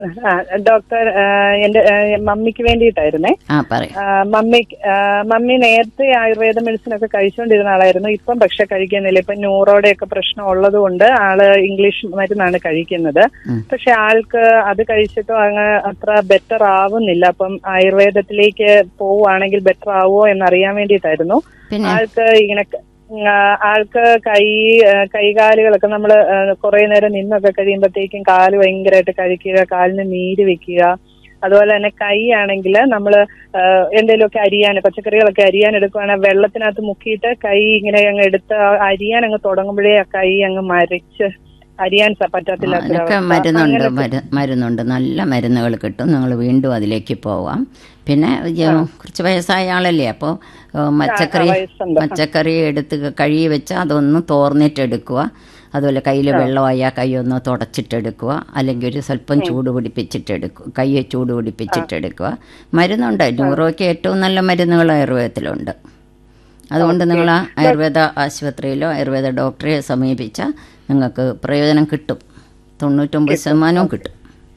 ആ, ഡോക്ടർ ആ, എന്റെ ആ, മമ്മിക്ക് വേണ്ടിയിട്ടായിരുന്നേ ആ പറയാം ആ, മമ്മി ആ, മമ്മി നേരത്തെ ആയുർവേദ മെഡിസിൻ ഒക്കെ കഴിച്ചുകൊണ്ടിരുന്ന ആളായിരുന്നു ഇപ്പം പക്ഷെ കഴിക്കുന്നില്ല ഇപ്പൊ ന്യൂറോയുടെ ഒക്കെ പ്രശ്നം ഉള്ളത് കൊണ്ട് ആള് ഇംഗ്ലീഷ് മരുന്നാണ് കഴിക്കുന്നത് പക്ഷെ ആൾക്ക് അത് കഴിച്ചിട്ടും അങ്ങ് അത്ര ബെറ്റർ ആവുന്നില്ല അപ്പം ആയുർവേദത്തിലേക്ക് പോവുകയാണെങ്കിൽ ബെറ്റർ ആവുമോ എന്നറിയാൻ വേണ്ടിയിട്ടായിരുന്നു പിന്നെ ആൾക്ക് ഇങ്ങനെ ക- ആ, ആൾക്ക് കൈ ആ, കൈകാലുകളൊക്കെ നമ്മൾ കുറെ നേരം നിന്നൊക്കെ കഴിയുമ്പോഴത്തേക്കും കാല് ഭയങ്കരമായിട്ട് കഴിക്കുക കാലിന് നീര് വെക്കുക അതുപോലെ തന്നെ കൈ ആണെങ്കിൽ നമ്മൾ എന്തെങ്കിലുമൊക്കെ അരിയാൻ പച്ചക്കറികളൊക്കെ അരിയാൻ എടുക്കുവാണെങ്കിൽ വെള്ളത്തിനകത്ത് മുക്കിയിട്ട് കൈ ഇങ്ങനെ അങ്ങ് എടുത്ത് ആ അരിയാൻ അങ്ങ് തുടങ്ങുമ്പോഴേ ആ കൈ അങ്ങ് മരച്ച് അരിയാൻ സ- അതിനൊക്കെ പറ്റത്തില്ലാത്തൊരവസ്ഥ. മരുന്നുണ്ട് അങ്ങനെ മരു- മരുന്നുണ്ട് നല്ല മരുന്നുകൾ കിട്ടും നിങ്ങൾ വീണ്ടും അതിലേക്ക് പോവാം പിന്നെ ഈ കുറച്ച് വയസ്സായ ആളല്ലേ അപ്പോൾ പച്ചക്കറി വയസ്സുണ്ട്. പച്ചക്കറി എടുത്ത് കഴുകി വെച്ച് അതൊന്ന് തോർന്നിട്ടെടുക്കുക അതുപോലെ കയ്യിൽ വെള്ളമായാൽ കൈ ഒന്ന് തുടച്ചിട്ടെടുക്കുക അല്ലെങ്കിൽ ഒരു സ്വല്പം ചൂട് പിടിപ്പിച്ചിട്ടെടുക്കുക കൈ ചൂട് പിടിപ്പിച്ചിട്ടെടുക്കുക മരുന്നുണ്ട് ന്യൂറോയ്ക്ക് ഏറ്റവും നല്ല മരുന്നുകൾ ആയുർവേദത്തിലുണ്ട് അതുകൊണ്ട് നിങ്ങൾ ആ ആയുർവേദ ആശുപത്രിയിലോ ആയുർവേദ ഡോക്ടറെ സമീപിച്ചാൽ നിങ്ങൾക്ക് പ്രയോജനം കിട്ടും തൊണ്ണൂറ്റൊമ്പത് ശതമാനവും കിട്ടും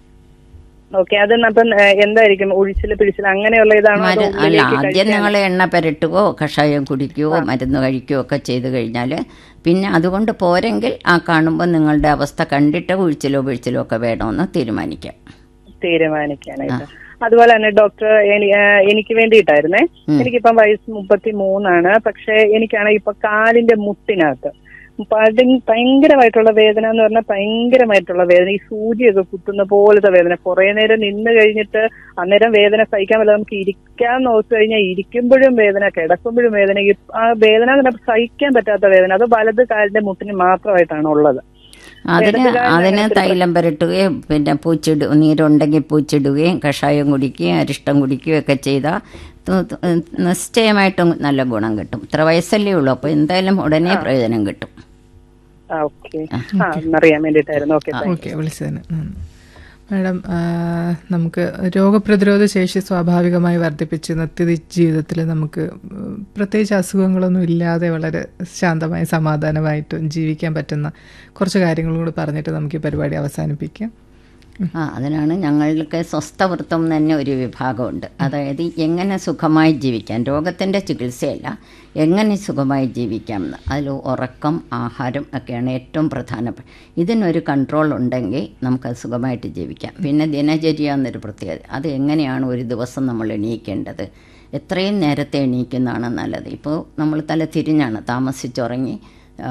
ഓക്കെ അത് അപ്പം ഏ, എന്തായിരിക്കും ഒഴിച്ചില് പിടിച്ചില് അങ്ങനെയുള്ള ഇതാണോ അതോ മരു- അല്ല ഉള്ളിലേക്ക് ആദ്യം കഴിക്കാൻ- നിങ്ങൾ എണ്ണ പുരട്ടുകയോ കഷായം കുടിക്കുകയോ മരുന്ന് കഴിക്കുകയോ ഒക്കെ ചെയ്ത് കഴിഞ്ഞാൽ പിന്നെ അതുകൊണ്ട് പോരെങ്കിൽ ആ കാണുമ്പോൾ നിങ്ങളുടെ അവസ്ഥ കണ്ടിട്ട് വീഴ്ചലോ വീഴ്ചലോ ഒക്കെ വേണമെന്ന് തീരുമാനിക്കാം തീരുമാനിക്കാനായിട്ട് അതുപോലെ തന്നെ ഡോക്ടർ എനി- ആ, എനിക്ക് വേണ്ടിയിട്ടായിരുന്നേ എനിക്കിപ്പം വയസ്സ് മുപ്പത്തി മൂന്നാണ് പക്ഷെ എനിക്കാണ് ഇപ്പൊ കാലിന്റെ മുട്ടിനകത്ത് പടി- ഭയങ്കരമായിട്ടുള്ള വേദന എന്ന് പറഞ്ഞാൽ ഭയങ്കരമായിട്ടുള്ള വേദന ഈ സൂചിയൊക്കെ കുത്തുന്ന പോലത്തെ വേദന കുറെ നേരം നിന്ന് കഴിഞ്ഞിട്ട് അന്നേരം വേദന സഹിക്കാൻ പറ്റില്ല നമുക്ക് ഇരിക്കാൻ നോക്കി കഴിഞ്ഞാൽ ഇരിക്കുമ്പോഴും വേദന കിടക്കുമ്പോഴും വേദന ഈ- ആ വേദന എന്ന് പറഞ്ഞാൽ സഹിക്കാൻ പറ്റാത്ത വേദന അത് വലത് കാലിന്റെ മുട്ടിന് മാത്രമായിട്ടാണ് ഉള്ളത് അതിന് ഇടതുകാലിന് അതിന് അങ്ങനത്തെ തൈലം പുരട്ടുകയും പിന്നെ പൂച്ചിട നീരുണ്ടെങ്കിൽ പൂച്ചിടുകയും കഷായം കുടിക്കുകയും അരിഷ്ടം കുടിക്കുകയും ഒക്കെ ചെയ്താൽ നിശ്ചയമായിട്ടും നല്ല ഗുണം കിട്ടും ഇത്ര വയസ്സല്ലേ ഉള്ളൂ അപ്പോൾ എന്തായാലും ഉടനെ പ്രയോജനം കിട്ടും ആ ഓക്കെ ആ എന്നറിയാൻ വേണ്ടിയിട്ടായിരുന്നു ഓക്കെ ഓക്കെ വിളിച്ചതിന് നന്ദി. മാഡം ആ, നമുക്ക് രോഗപ്രതിരോധ ശേഷി സ്വാഭാവികമായി വർദ്ധിപ്പിച്ച് നിത്യ ജീവിതത്തിൽ നമുക്ക് ഉം, പ്രത്യേകിച്ച് അസുഖങ്ങളൊന്നും ഇല്ലാതെ വളരെ ശാന്തമായി സമാധാനമായിട്ടും ജീവിക്കാൻ പറ്റുന്ന കുറച്ച് കാര്യങ്ങളും കൂടി പറഞ്ഞിട്ട് നമുക്ക് ഈ പരിപാടി അവസാനിപ്പിക്കാം ആ അതിനാണ് ഞങ്ങൾക്ക് സ്വസ്ഥവൃത്തം തന്നെ ഒരു വിഭാഗമുണ്ട് അതായത് എങ്ങനെ സുഖമായി ജീവിക്കാം രോഗത്തിൻ്റെ ചികിത്സയല്ല എങ്ങനെ സുഖമായി ജീവിക്കാം എന്ന് അതിൽ ഉറക്കം ആഹാരം ഒക്കെയാണ് ഏറ്റവും പ്രധാനപ്പെട്ട ഇതിനൊരു കൺട്രോൾ ഉണ്ടെങ്കിൽ നമുക്കത് സുഖമായിട്ട് ജീവിക്കാം പിന്നെ ദിനചര്യ എന്നൊരു പ്രത്യേകത അത് എങ്ങനെയാണ് ഒരു ദിവസം നമ്മൾ എണീക്കേണ്ടത് എത്രയും നേരത്തെ എണീക്കുന്നതാണ് നല്ലത് ഇപ്പോൾ നമ്മൾ തല തിരിഞ്ഞാണ് താമസിച്ചുറങ്ങി ആ,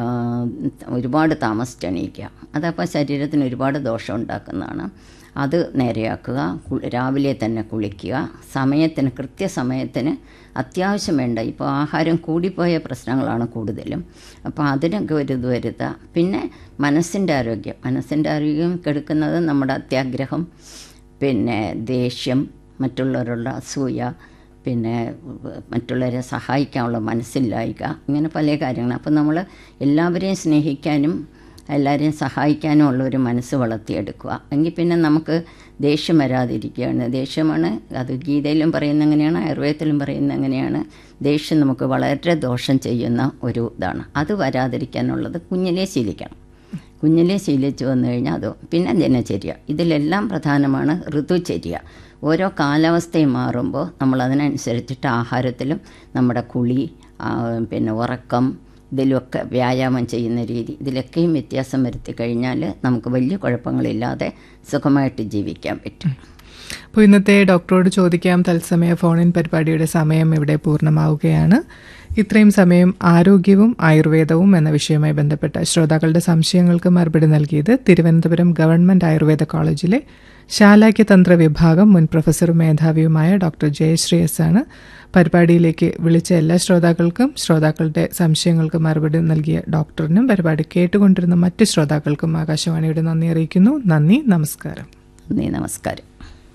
ഒരുപാട് താമസിച്ച് എണീക്കുക അതപ്പോൾ ശരീരത്തിന് ഒരുപാട് ദോഷം ഉണ്ടാക്കുന്നതാണ് അത് നേരെയാക്കുക കു- രാവിലെ തന്നെ കുളിക്കുക സമയത്തിന് കൃത്യസമയത്തിന് അത്യാവശ്യം വേണ്ട ഇപ്പോൾ ആഹാരം കൂടിപ്പോയ പ്രശ്നങ്ങളാണ് കൂടുതലും അപ്പോൾ അതിനൊക്കെ ഒരു ഇത് വരുത്തുക പിന്നെ മനസ്സിൻ്റെ ആരോഗ്യം മനസ്സിൻ്റെ ആരോഗ്യം കെടുക്കുന്നത് നമ്മുടെ അത്യാഗ്രഹം പിന്നെ ദേഷ്യം മറ്റുള്ളവരുള്ള അസൂയ പിന്നെ മറ്റുള്ളവരെ സഹായിക്കാനുള്ള മനസ്സില്ലായ്ക ഇങ്ങനെ പല കാര്യങ്ങൾ അപ്പം നമ്മൾ എല്ലാവരെയും സ്നേഹിക്കാനും എല്ലാവരെയും സഹായിക്കാനും ഉള്ള ഒരു മനസ്സ് വളർത്തിയെടുക്കുക എങ്കിൽ പിന്നെ നമുക്ക് ദേഷ്യം വരാതിരിക്കുകയാണ് ദേഷ്യമാണ് അത് ഗീതയിലും പറയുന്ന എങ്ങനെയാണ് ആയുർവേദത്തിലും പറയുന്ന എങ്ങനെയാണ് ദേഷ്യം നമുക്ക് വളരെ ദോഷം ചെയ്യുന്ന ഒരു ഇതാണ് അത് വരാതിരിക്കാനുള്ളത് കുഞ്ഞിലേ ശീലിക്കണം കുഞ്ഞിലെ ശീലിച്ചു വന്നു കഴിഞ്ഞാൽ അത് പിന്നെ ദിനചര്യ ഇതിലെല്ലാം പ്രധാനമാണ് ഋതുചര്യ ഓരോ കാലാവസ്ഥയും മാറുമ്പോൾ നമ്മൾ അതിനനുസരിച്ചിട്ട് ആഹാരത്തിലും നമ്മുടെ കുളി ആ, പിന്നെ ഉറക്കം ഇതിലൊക്കെ വ്യായാമം ചെയ്യുന്ന രീതി ഇതിലൊക്കെയും വ്യത്യാസം വരുത്തി കഴിഞ്ഞാൽ നമുക്ക് വലിയ കുഴപ്പങ്ങളില്ലാതെ സുഖമായിട്ട് ജീവിക്കാൻ പറ്റും അപ്പോൾ ഇന്നത്തെ ഡോക്ടറോട് ചോദിക്കാം തത്സമയ ഫോണിൻ പരിപാടിയുടെ സമയം ഇവിടെ പൂർണ്ണമാവുകയാണ് ഇത്രയും സമയം ആരോഗ്യവും ആയുർവേദവും എന്ന വിഷയവുമായി ബന്ധപ്പെട്ട ശ്രോതാക്കളുടെ സംശയങ്ങൾക്ക് മറുപടി നൽകിയത് തിരുവനന്തപുരം ഗവൺമെന്റ് ആയുർവേദ കോളേജിലെ ശാലാക്യ തന്ത്ര വിഭാഗം മുൻ പ്രൊഫസറും മേധാവിയുമായ ഡോക്ടർ ജയശ്രീ എസ് ആണ് പരിപാടിയിലേക്ക് വിളിച്ച എല്ലാ ശ്രോതാക്കൾക്കും ശ്രോതാക്കളുടെ സംശയങ്ങൾക്ക് മറുപടി നൽകിയ ഡോക്ടറിനും പരിപാടി കേട്ടുകൊണ്ടിരുന്ന മറ്റ് ശ്രോതാക്കൾക്കും ആകാശവാണിയുടെ നന്ദി അറിയിക്കുന്നു നന്ദി നമസ്കാരം നന്ദി നമസ്കാരം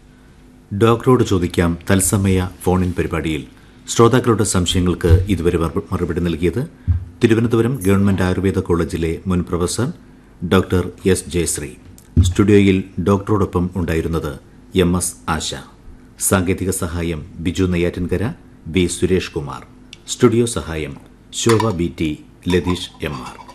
ഡോക്ടറോട് ചോദിക്കാം തത്സമയ ഫോണിൻ പരിപാടിയിൽ ശ്രോതാക്കളുടെ സംശയങ്ങൾക്ക് ഇതുവരെ മറു- മറുപടി നൽകിയത് തിരുവനന്തപുരം ഗവൺമെന്റ് ആയുർവേദ കോളേജിലെ മുൻ പ്രൊഫസർ ഡോക്ടർ എസ് ജയശ്രീ സ്റ്റുഡിയോയിൽ ഡോക്ടറോടൊപ്പം ഉണ്ടായിരുന്നത് എം എസ് ആശ സാങ്കേതിക സഹായം ബിജു നെയ്യാറ്റിൻകര ബി സുരേഷ് കുമാർ സ്റ്റുഡിയോ സഹായം Shobha B T Latheesh M R